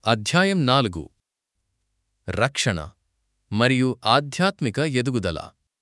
అధ్యాయం నాలుగు రక్షణ మరియు ఆధ్యాత్మిక ఎదుగుదల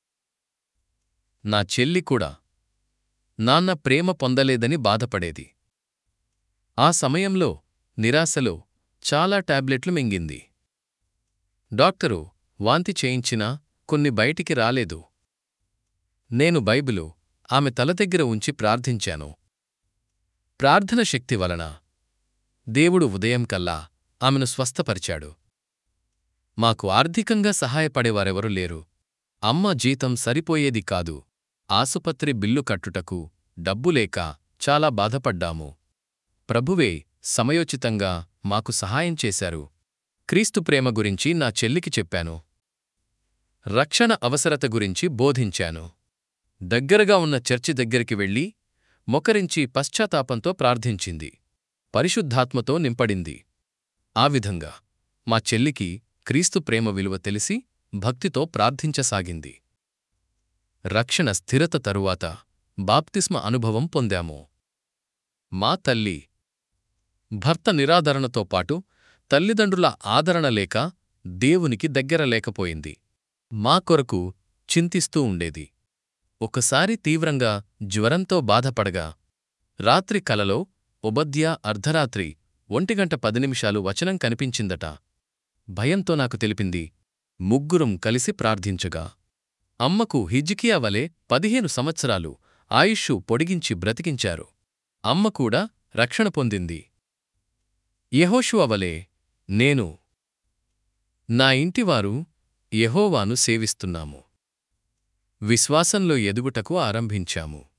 నా చెల్లి కూడా నాన్న ప్రేమ పొందలేదని బాధపడేది ఆ సమయంలో నిరాశలో చాలా టాబ్లెట్లు మింగింది డాక్టరు వాంతి చేయించినా కొన్ని బయటికి రాలేదు నేను బైబిలు ఆమె తల దగ్గర ఉంచి ప్రార్థించాను ప్రార్థన శక్తి వలన దేవుడు ఉదయం కల్లా ఆమెను స్వస్థపరిచాడు మాకు ఆర్థికంగా సహాయపడేవారెవరూ లేరు అమ్మ జీతం సరిపోయేది కాదు ఆసుపత్రి బిల్లు కట్టుటకు డబ్బులేక చాలా బాధపడ్డాము ప్రభువే సమయోచితంగా మాకు సహాయం చేశారు క్రీస్తు ప్రేమ గురించి నా చెల్లికి చెప్పాను రక్షణ అవసరత గురించి బోధించాను దగ్గరగా ఉన్న చర్చి దగ్గరికి వెళ్ళి మొకరించి పశ్చాత్తాపంతో ప్రార్థించింది పరిశుద్ధాత్మతో నింపడింది ఆ విధంగా మా చెల్లికి క్రీస్తు ప్రేమ విలువ తెలిసి భక్తితో ప్రార్థించసాగింది రక్షణ స్థిరత తరువాత బాప్తిస్మ అనుభవం పొందాము మా తల్లి భర్త నిరాదరణతో పాటు తల్లిదండ్రుల ఆదరణ లేక దేవునికి దగ్గర లేకపోయింది మా కొరకు చింతిస్తూ ఉండేది ఒకసారి తీవ్రంగా జ్వరంతో బాధపడగా రాత్రి కలలో ఉబద్యా అర్ధరాత్రి ఒంటిగంట పది నిమిషాలు వచనం కనిపించిందట భయంతో నాకు తెలిపింది ముగ్గురం కలిసి ప్రార్థించగా అమ్మకు హిజ్కియా వలె పదిహేను సంవత్సరాలు ఆయుష్షు పొడిగించి బ్రతికించారు అమ్మ కూడా రక్షణ పొందింది యెహోషువ వలె నేను నా ఇంటివారు యెహోవాను సేవిస్తున్నాము విశ్వాసంలో ఎదుగుటకు ఆరంభించాము